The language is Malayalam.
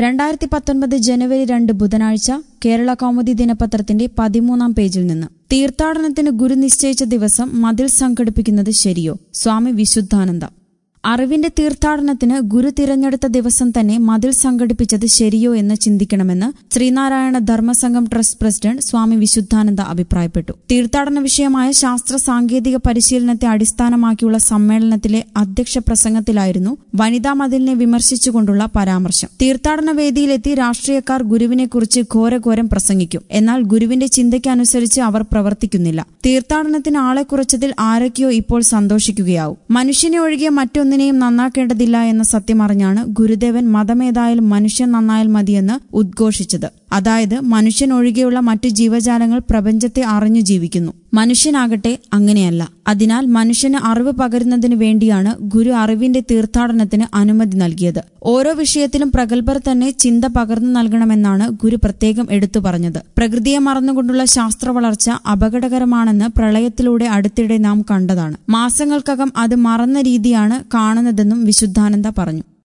രണ്ടായിരത്തി പത്തൊൻപത് ജനുവരി രണ്ട് ബുധനാഴ്ച കേരള കൗമുദി ദിനപത്രത്തിന്റെ പതിമൂന്നാം പേജിൽ നിന്ന് തീർത്ഥാടനത്തിന് ഗുരു നിശ്ചയിച്ച ദിവസം മതിൽ സംഘടിപ്പിക്കുന്നത് ശരിയോ സ്വാമി വിശുദ്ധാനന്ദ അറിവിന്റെ തീർത്ഥാടനത്തിന് ഗുരു തിരഞ്ഞെടുത്ത ദിവസം തന്നെ മതിൽ സംഘടിപ്പിച്ചത് ശരിയോ എന്ന് ചിന്തിക്കണമെന്ന് ശ്രീനാരായണ ധർമ്മസംഘം ട്രസ്റ്റ് പ്രസിഡന്റ് സ്വാമി വിശുദ്ധാനന്ദ അഭിപ്രായപ്പെട്ടു തീർത്ഥാടന വിഷയമായ ശാസ്ത്ര സാങ്കേതിക പരിശീലനത്തെ അടിസ്ഥാനമാക്കിയുള്ള സമ്മേളനത്തിലെ അധ്യക്ഷ പ്രസംഗത്തിലായിരുന്നു വനിതാ മതിലിനെ വിമർശിച്ചുകൊണ്ടുള്ള പരാമർശം തീർത്ഥാടന വേദിയിലെത്തി രാഷ്ട്രീയക്കാർ ഗുരുവിനെക്കുറിച്ച് ഘോരഘോരം പ്രസംഗിക്കും എന്നാൽ ഗുരുവിന്റെ ചിന്തയ്ക്കനുസരിച്ച് അവർ പ്രവർത്തിക്കുന്നില്ല തീർത്ഥാടനത്തിന് ആളെ കുറച്ചതിൽ ആരൊക്കെയോ ഇപ്പോൾ സന്തോഷിക്കുകയാവും മനുഷ്യനെ ഒഴികെ മറ്റൊന്നിനെയും നന്നാക്കേണ്ടതില്ല എന്ന സത്യം അറിഞ്ഞാണ് ഗുരുദേവൻ മതമേതായാലും മനുഷ്യൻ നന്നായാൽ മതിയെന്ന് ഉദ്ഘോഷിച്ചത് അതായത് മനുഷ്യൻ ഒഴികെയുള്ള മറ്റു ജീവജാലങ്ങൾ പ്രപഞ്ചത്തെ അറിഞ്ഞു ജീവിക്കുന്നു മനുഷ്യനാകട്ടെ അങ്ങനെയല്ല അതിനാൽ മനുഷ്യന് അറിവ് പകരുന്നതിന് വേണ്ടിയാണ് ഗുരു അറിവിന്റെ തീർത്ഥാടനത്തിന് അനുമതി നൽകിയത് ഓരോ വിഷയത്തിലും പ്രഗത്ഭർ തന്നെ ചിന്ത പകർന്നു നൽകണമെന്നാണ് ഗുരു പ്രത്യേകം എടുത്തു പറഞ്ഞത് പ്രകൃതിയെ മറന്നുകൊണ്ടുള്ള ശാസ്ത്ര വളർച്ച അപകടകരമാണെന്ന് പ്രളയത്തിലൂടെ അടുത്തിടെ നാം കണ്ടതാണ് മാസങ്ങൾക്കകം അത് മറന്ന രീതിയാണ് കാണുന്നതെന്നും വിശുദ്ധാനന്ദ പറഞ്ഞു